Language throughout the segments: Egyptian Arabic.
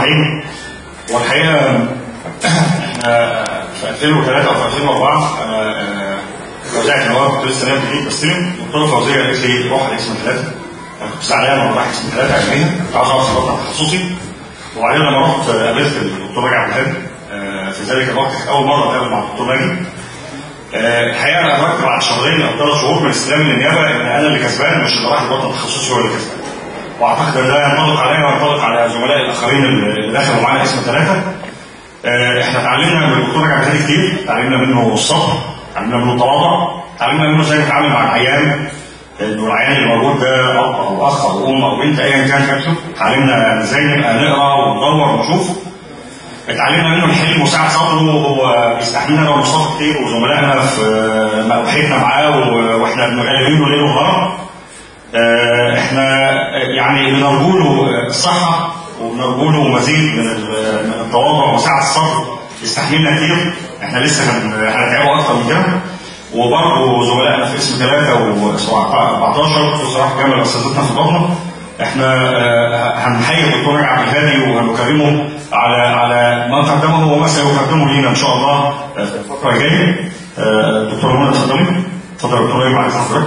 الرحيم والحقيقه احنا في 2003 او في 2004 انا آه، وزعت نواب كنت لسه نايم جديد بستلم الدكتوره فوزيه قالت لي روح على اسم ثلاثه انا كنت زعلان وانا رايح اسم ثلاثه عشان كنت عاوز اعرف بطنه تخصصي وبعدين لما رحت آه، قابلت الدكتور راجع عبد الهادي آه، في ذلك الوقت كانت اول مره اتقابل مع الدكتور ناجي آه، الحقيقه انا ادركت بعد شهرين او ثلاث شهور من استلام النيابه ان انا اللي كسبان مش اللي راح البطن تخصصي هو اللي كسبان واعتقد ان ده ينطبق عليا وينطبق على زملائي الاخرين اللي دخلوا معانا اسم ثلاثه آه، احنا اتعلمنا من الدكتور رجع بهادي كتير اتعلمنا منه الصبر اتعلمنا منه التواضع اتعلمنا منه ازاي نتعامل مع العيان انه العيان اللي موجود ده اب او اخ او ام او بنت ايا كان شكله اتعلمنا ازاي نبقى نقرا وندور ونشوف اتعلمنا منه نحل مساعد صدره وهو بيستحملنا لو مصطفى كتير وزملائنا في مقاوحتنا معاه و- واحنا مغلبينه ليل ونهار آه، احنا يعني بنرجو له الصحه وبنرجو له مزيد من ال- من التواضع وسعه الصدر يستحملنا كتير احنا لسه هن- هنتعبه اكتر من كده وبرضه زملائنا في اسم ثلاثه و14 دكتور صلاح كامل اساتذتنا في البطنه احنا آه، هنحيي الدكتور رجع عبد الهادي وهنكرمه على على ما قدمه وما سيقدمه لينا ان شاء الله آه، في الفتره الجايه آه، دكتور منى اتفضلي اتفضل يا دكتور ايه معاك حضرتك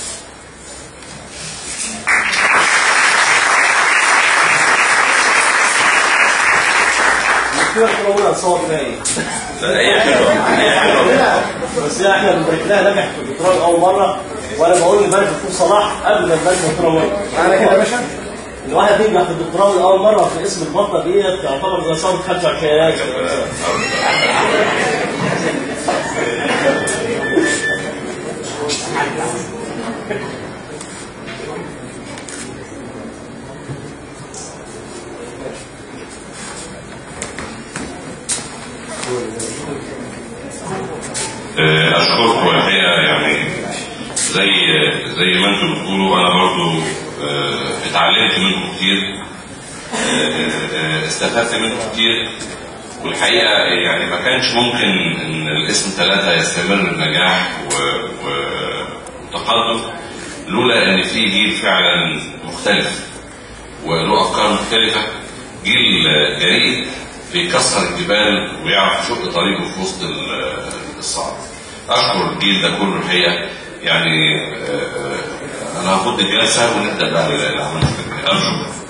كده كنا هنصور فيها ايه؟ هي حلوه هي حلوه بس هي احنا بنبارك لها نجح في الدكتوراه اول مره وانا بقول لبارك دكتور صلاح قبل ما نبارك دكتوره منى انا كده يا باشا الواحد ينجح في الدكتوراه من اول مره في اسم البطه ديت تعتبر زي صوره 25 يناير آه، اشكركم الحقيقه يعني زي زي ما انتم بتقولوا انا برضو آه، اتعلمت منكم كتير آه، آه، استفدت منكم كتير والحقيقه يعني ما كانش ممكن ان الاسم ثلاثه يستمر النجاح و- و- وتقدم لولا ان في جيل فعلا مختلف وله افكار مختلفه جيل آه، جريء بيكسر الجبال ويعرف يشق طريقه في وسط ال- الصعب. اشكر الجيل ده كله الحقيقه يعني آه، آه، انا هاخد الجلسه ونبدا بقى العمل الفني ارجو